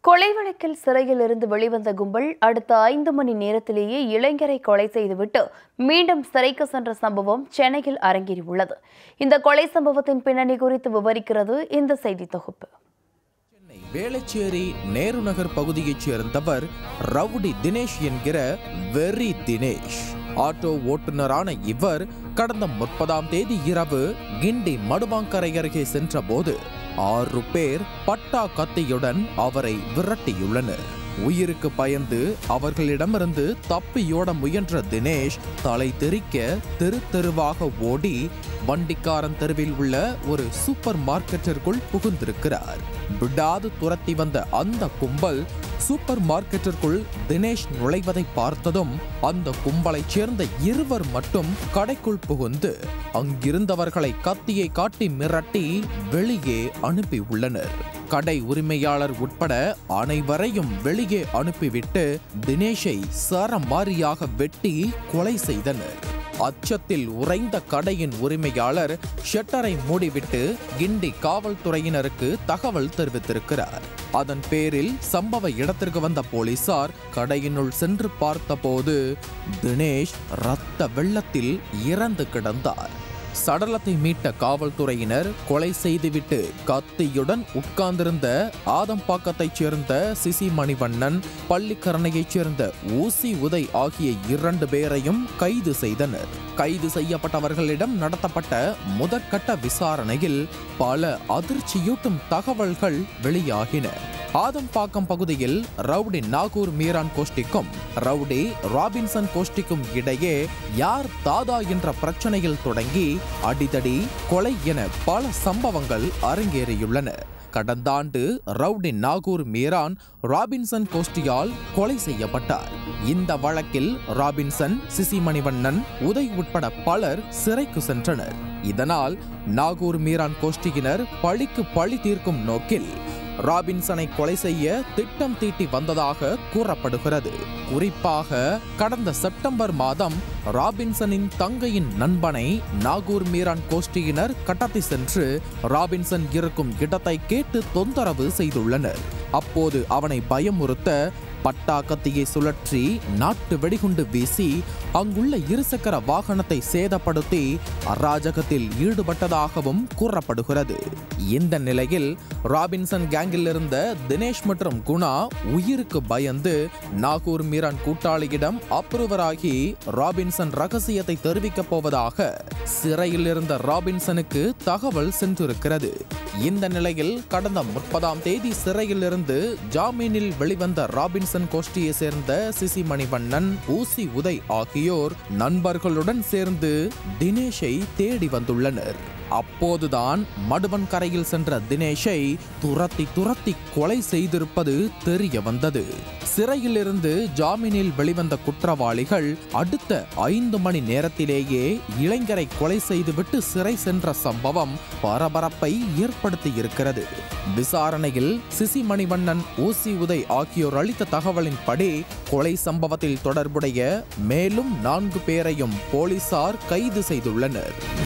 கொலை வழக்கில் சிறையில் இருந்து வெளிவந்த கும்பல் அடுத்த ஐந்து மணி நேரத்திலேயே இளைஞரை கொலை செய்துவிட்டு மீண்டும் சிறைக்கு சென்ற சம்பவம் சென்னையில் அரங்கேறியுள்ளது இந்த கொலை சம்பவத்தின் பின்னணி குறித்து விவரிக்கிறது இந்த செய்தி தொகுப்பு சென்னை வேளச்சேரி நேரு நகர் பகுதியைச் சேர்ந்தவர் ரவுடி தினேஷ் என்கிற வெறி தினேஷ் ஆட்டோ ஓட்டுநரான இவர் கடந்த முப்பதாம் தேதி இரவு கிண்டி மடுவாங்கரை அருகே சென்றபோது ஆறு பேர் பட்டா கத்தியுடன் அவரை விரட்டியுள்ளனர் உயிருக்கு பயந்து அவர்களிடமிருந்து தப்பியோட முயன்ற தினேஷ் தலை தெறிக்க தெரு தெருவாக ஓடி வண்டிக்காரன் தெருவில் உள்ள ஒரு சூப்பர் மார்க்கெட்டிற்குள் புகுந்திருக்கிறார் விடாது துரத்தி வந்த அந்த கும்பல் சூப்பர் மார்க்கெட்டிற்குள் தினேஷ் நுழைவதை பார்த்ததும் அந்த கும்பலைச் சேர்ந்த இருவர் மட்டும் கடைக்குள் புகுந்து அங்கிருந்தவர்களை கத்தியை காட்டி மிரட்டி வெளியே அனுப்பியுள்ளனர் கடை உரிமையாளர் உட்பட அனைவரையும் வெளியே அனுப்பிவிட்டு தினேஷை சரமாரியாக வெட்டி கொலை செய்தனர் அச்சத்தில் உறைந்த கடையின் உரிமையாளர் ஷட்டரை மூடிவிட்டு கிண்டி காவல்துறையினருக்கு தகவல் தெரிவித்திருக்கிறார் அதன் பேரில் சம்பவ இடத்திற்கு வந்த போலீசார் கடையினுள் சென்று பார்த்தபோது தினேஷ் இரத்த வெள்ளத்தில் இறந்து கிடந்தார் சடலத்தை மீட்ட காவல்துறையினர் கொலை செய்துவிட்டு கத்தியுடன் உட்கார்ந்திருந்த ஆதம்பாக்கத்தைச் சேர்ந்த சிசி மணிவண்ணன் பள்ளிக்கரணையைச் சேர்ந்த ஊசி உதை ஆகிய இரண்டு பேரையும் கைது செய்தனர் கைது செய்யப்பட்டவர்களிடம் நடத்தப்பட்ட முதற்கட்ட விசாரணையில் பல அதிர்ச்சியூட்டும் தகவல்கள் வெளியாகின ஆதம்பாக்கம் பகுதியில் ரவுடி நாகூர் மீரான் கோஷ்டிக்கும் ரவுடி ராபின்சன் கோஷ்டிக்கும் இடையே யார் தாதா என்ற பிரச்சனையில் தொடங்கி அடிதடி கொலை என பல சம்பவங்கள் அரங்கேறியுள்ளன கடந்த ஆண்டு ரவுடி நாகூர் மீரான் ராபின்சன் கோஷ்டியால் கொலை செய்யப்பட்டார் இந்த வழக்கில் ராபின்சன் சிசி மணிவண்ணன் உதை உட்பட பலர் சிறைக்கு சென்றனர் இதனால் நாகூர் மீரான் கோஷ்டியினர் பழிக்கு பழி தீர்க்கும் நோக்கில் ராபின்சனை கொலை செய்ய திட்டம் தீட்டி வந்ததாக கூறப்படுகிறது குறிப்பாக கடந்த செப்டம்பர் மாதம் ராபின்சனின் தங்கையின் நண்பனை நாகூர் மீரான் கோஷ்டியினர் கடத்தி சென்று ராபின்சன் இருக்கும் இடத்தை கேட்டு தொந்தரவு செய்துள்ளனர் அப்போது அவனை பயமுறுத்த பட்டா கத்தியை சுழற்றி நாட்டு வெடிகுண்டு வீசி அங்குள்ள இருசக்கர வாகனத்தை சேதப்படுத்தி அராஜகத்தில் ஈடுபட்டதாகவும் கூறப்படுகிறது இந்த நிலையில் ராபின்சன் கேங்கில் இருந்த தினேஷ் மற்றும் குணா உயிருக்கு பயந்து நாகூர் மீரான் கூட்டாளியிடம் அப்ரூவராகி ராபின்சன் ரகசியத்தை தெரிவிக்கப் போவதாக சிறையில் இருந்த ராபின்சனுக்கு தகவல் சென்றிருக்கிறது இந்த நிலையில் கடந்த முப்பதாம் தேதி சிறையில் இருந்து ஜாமீனில் வெளிவந்த ராபின்சன் கோஷ்டியை சேர்ந்த சிசி மணிவண்ணன் ஊசி உதை ஆகியோர் நண்பர்களுடன் சேர்ந்து தினேஷை தேடி வந்துள்ளனர் அப்போதுதான் மடுவன் கரையில் சென்ற தினேஷை துரத்தி துரத்தி கொலை செய்திருப்பது தெரிய வந்தது சிறையிலிருந்து ஜாமீனில் வெளிவந்த குற்றவாளிகள் அடுத்த ஐந்து மணி நேரத்திலேயே இளைஞரை கொலை செய்துவிட்டு சிறை சென்ற சம்பவம் பரபரப்பை ஏற்படுத்தியிருக்கிறது விசாரணையில் சிசி மணிவண்ணன் ஊசி உதை ஆகியோர் அளித்த தகவலின்படி கொலை சம்பவத்தில் தொடர்புடைய மேலும் நான்கு பேரையும் போலீசார் கைது செய்துள்ளனர்